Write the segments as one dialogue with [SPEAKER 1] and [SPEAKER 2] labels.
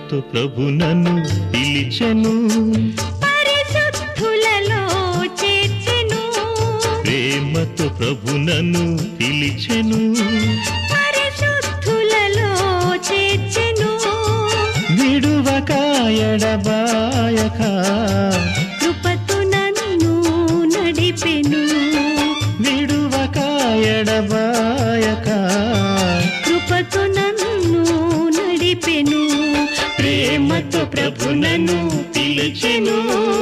[SPEAKER 1] ప్రేమతో ప్రభు నన్ను పిలిచెను
[SPEAKER 2] పరిశుద్ధులలో చేర్చెను
[SPEAKER 1] ప్రేమతో ప్రభు నన్ను పిలిచెను
[SPEAKER 2] పరిశుద్ధులలో చేర్చెను
[SPEAKER 1] విడువక ఎడబాయక
[SPEAKER 2] కృపతో నన్ను నడిపెను
[SPEAKER 1] విడువక ఎడబాయక
[SPEAKER 2] కృపతో నన్ను నడిపెను
[SPEAKER 1] ప్రేమతో ప్రభు నన్ను పిలిచెను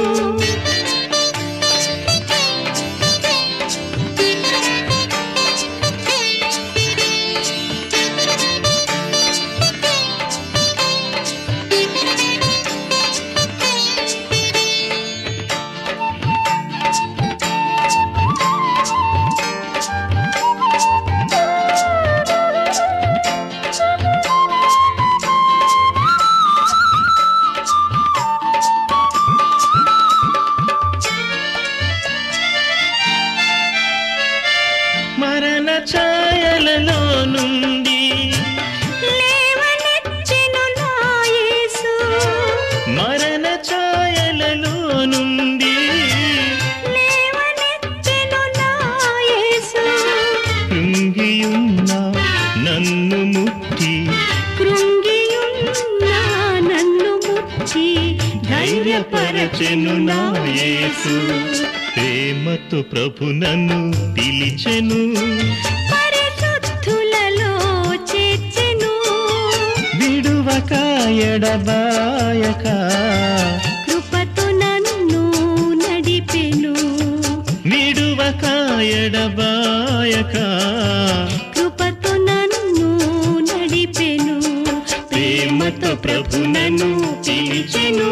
[SPEAKER 1] మరణ ఛాయలలో నుండి
[SPEAKER 2] లేవనెత్తెను నా యేసు
[SPEAKER 1] మరణ ఛాయలలో నుండి
[SPEAKER 2] లేవనెత్తెను నా యేసు
[SPEAKER 1] కృంగియున్న నన్ను ముట్టి
[SPEAKER 2] కృంగియున్న నన్ను ముచ్చి
[SPEAKER 1] ధైర్యపరచెను నా యేసు ప్రేమతో ప్రభు నన్ను పిలిచెను
[SPEAKER 2] పరిశుద్ధులలో చేర్చెను
[SPEAKER 1] విడువక ఎడబాయక
[SPEAKER 2] కృపతో నన్ను నడిపెను
[SPEAKER 1] విడువక ఎడబాయక
[SPEAKER 2] కృపతో నన్ను నడిపెను
[SPEAKER 1] ప్రేమతో ప్రభు నన్ను పిలిచెను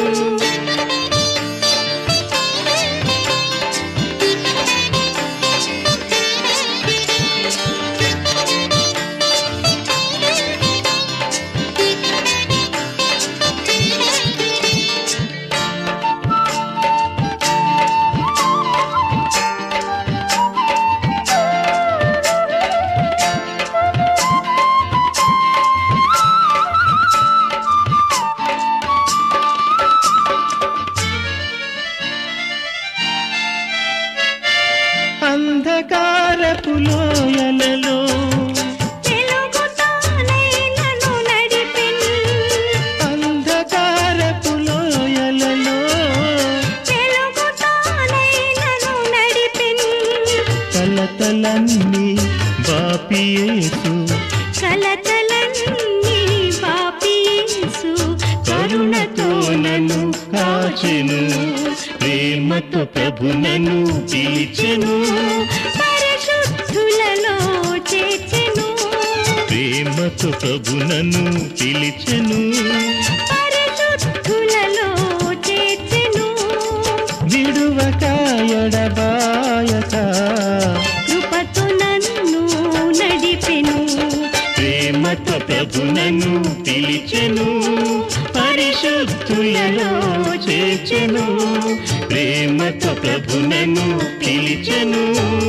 [SPEAKER 1] అంధకారపు లోయలలో
[SPEAKER 2] వెలుగుతానై నన్ను నడిపెను
[SPEAKER 1] అంధకారపు లోయలలో
[SPEAKER 2] వెలుగుతానై నన్ను నడిపెను
[SPEAKER 1] కలతలన్నీ బాపియేసు
[SPEAKER 2] కలతలన్నీ బాపీసు
[SPEAKER 1] కరుణతో నన్ను కాచెను ప్రేమతో ప్రభు నన్ను పిలిచెను
[SPEAKER 2] పరిశుద్ధులలో చేర్చెను
[SPEAKER 1] ప్రేమతో ప్రభు నన్ను పిలిచెను
[SPEAKER 2] పరిశుద్ధులలో చేర్చెను
[SPEAKER 1] విడువక ఎడబాయక
[SPEAKER 2] కృపతో నన్ను నడిపెను
[SPEAKER 1] ప్రేమతో ప్రభు నన్ను పిలిచెను పరిశుద్ధులలో చేర్చెను ప్రేమతో ప్రభు నన్ను పిలిచెను